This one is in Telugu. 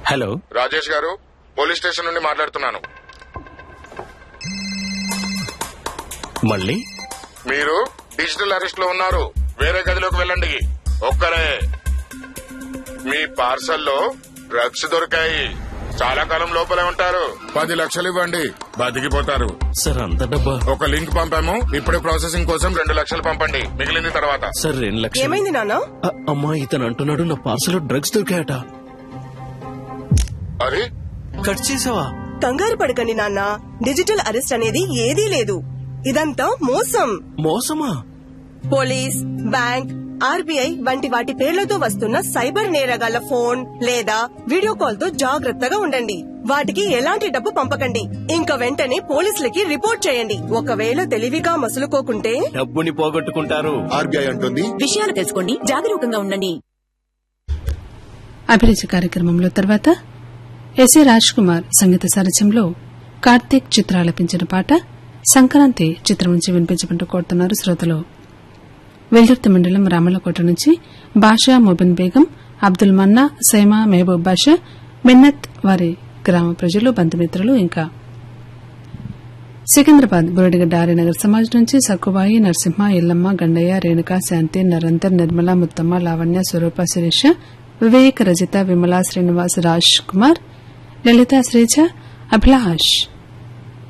హలో రాజేష్ గారు పోలీస్ స్టేషన్ నుండి మాట్లాడుతున్నాను మళ్ళీ మీరు డిజిటల్ అరెస్ట్ లో ఉన్నారు వేరే గదిలోకి వెళ్ళండి ఒక్కరే మీ పార్సల్లో డ్రగ్స్ దొరికాయి చాలా కాలం లోపలే ఉంటారు పది లక్షలు ఇవ్వండి బతికిపోతారు సార్ అంత డబ్బా ఒక లింక్ పంపాము ఇప్పుడే ప్రాసెసింగ్ కోసం రెండు లక్షలు పంపండి మిగిలింది తర్వాత సార్ రెండు లక్షలు ఏమైంది నాన్న అ- అమ్మా ఇతను అంటున్నాడు నా పార్సల్ డ్రగ్స్ దొరికాయట అది కట్ చేసావా కంగారు పడకండి నాన్న డిజిటల్ అరెస్ట్ అనేది ఏదీ లేదు ఇదంతా మోసం మోసమా పోలీస్ బ్యాంక్ ఆర్బీఐ వంటి వాటి పేర్లతో వస్తున్న సైబర్ నేరగాళ్ల ఫోన్ లేదా వీడియో కాల్ తో జాగ్రత్తగా ఉండండి వాటికి ఎలాంటి డబ్బు పంపకండి ఇంకా వెంటనే పోలీసులకి రిపోర్ట్ చేయండి ఒకవేళ తెలివిగా మసులుకోకుంటే డబ్బుని పోగొట్టుకుంటారు ఆర్బీఐ అంటుంది విషయాలు తెలుసుకోండి జాగరూకంగా ఉండండి అభిరుచి కార్యక్రమంలో తర్వాత ఎస్ఏ రాజ్ కుమార్ సంగీత సారథ్యంలో కార్తీక్ చిత్ర ఆలపించిన పాట సంక్రాంతి చిత్రం నుంచి వినిపించమంటూ కోరుతున్నారు శ్రోతలు వెల్దుర్తి మండలం రామలకోట నుంచి బాషా మొబిన్ బేగం అబ్దుల్ మన్నా సైమా మెహబూబ్ బాషా మిన్నత్ వారి గ్రామ ప్రజలు బంధుమిత్రులు ఇంకా సికింద్రాబాద్ బురడిగడ్డ ఆర్యనగర్ సమాజ్ నుంచి సక్కుబాయి నరసింహ ఎల్లమ్మ గండయ్య రేణుక శాంతి నరంతర్ నిర్మల ముత్తమ్మ లావణ్య స్వరూప శిరీష వివేక్ రజిత విమల శ్రీనివాస్ రాజ్ కుమార్ లలిత శ్రీజ అభిలాష్